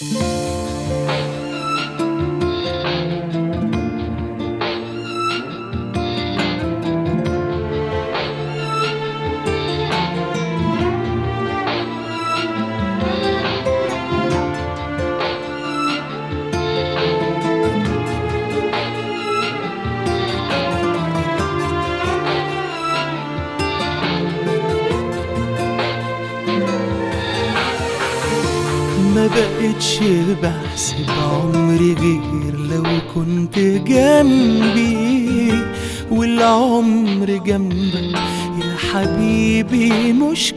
ما بقتش بحسب عمري غير لو كنت جنبي والعمر جنبك يا حبيبي مش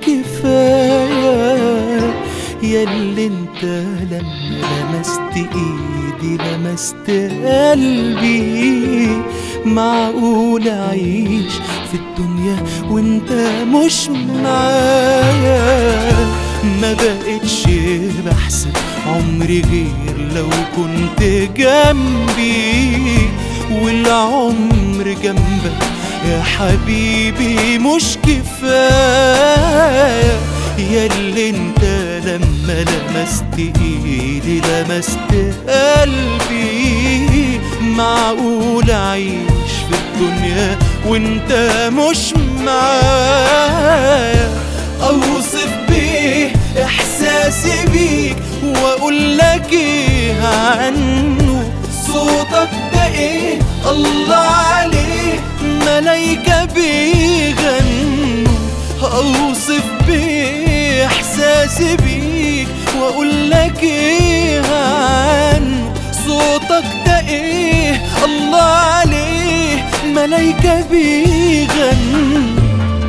كفاية ياللي انت لما لمست ايدي لمست قلبي معقول اعيش في الدنيا وانت مش معايا ما بقتش بحسب عمري غير لو كنت جنبي والعمر جنبك يا حبيبي مش كفاية ياللي انت لما لمست ايدي لمست قلبي معقول اعيش في الدنيا وانت مش معايا اوصف بيه احساسي بيك واقول لك ايه عنه صوتك ده ايه الله عليه ملايكة بيغنوا اوصف بيه احساسي بيك واقول لك ايه عنه صوتك ده ايه الله عليه ملايكة بيغنوا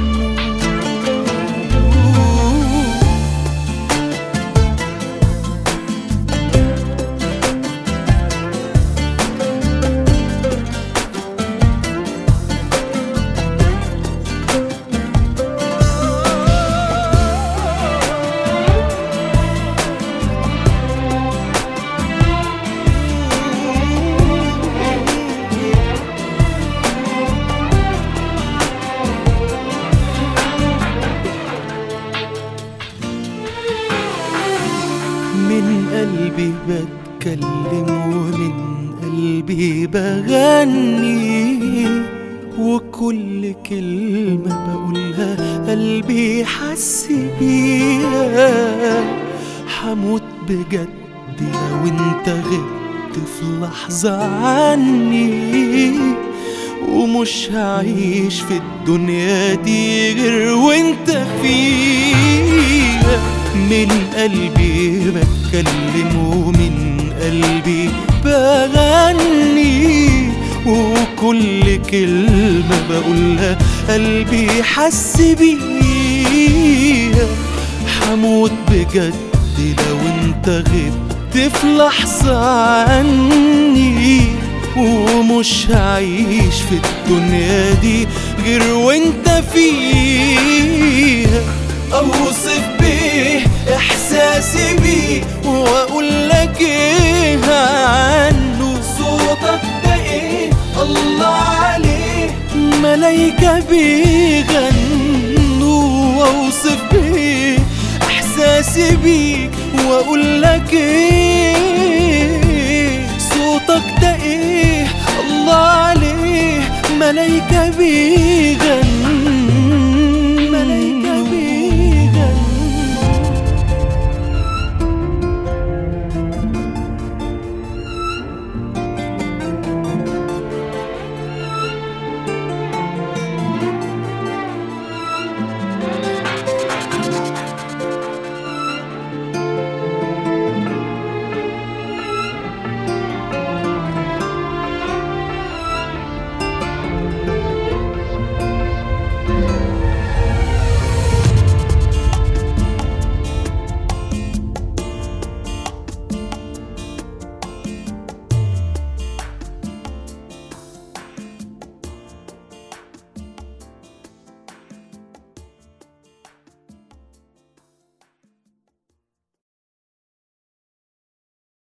من قلبي بتكلم ومن قلبي بغني وكل كلمة بقولها قلبي حس بيها حموت بجد لو انت غبت في لحظة عني ومش هعيش في الدنيا دي غير وانت فيها من قلبي بتكلم ومن قلبي بغني وكل كلمة بقولها قلبي حس بيها حموت بجد لو انت غبت في لحظة عني ومش هعيش في الدنيا دي غير وانت فيها اوصف بيه احساسي بيه واقول لك ايه عنه صوتك ده ايه الله عليه ملايكة بيغنوا واوصف بيه احساسي بيك واقول لك ايه صوتك ده ايه الله عليه ملايكة بيغنوا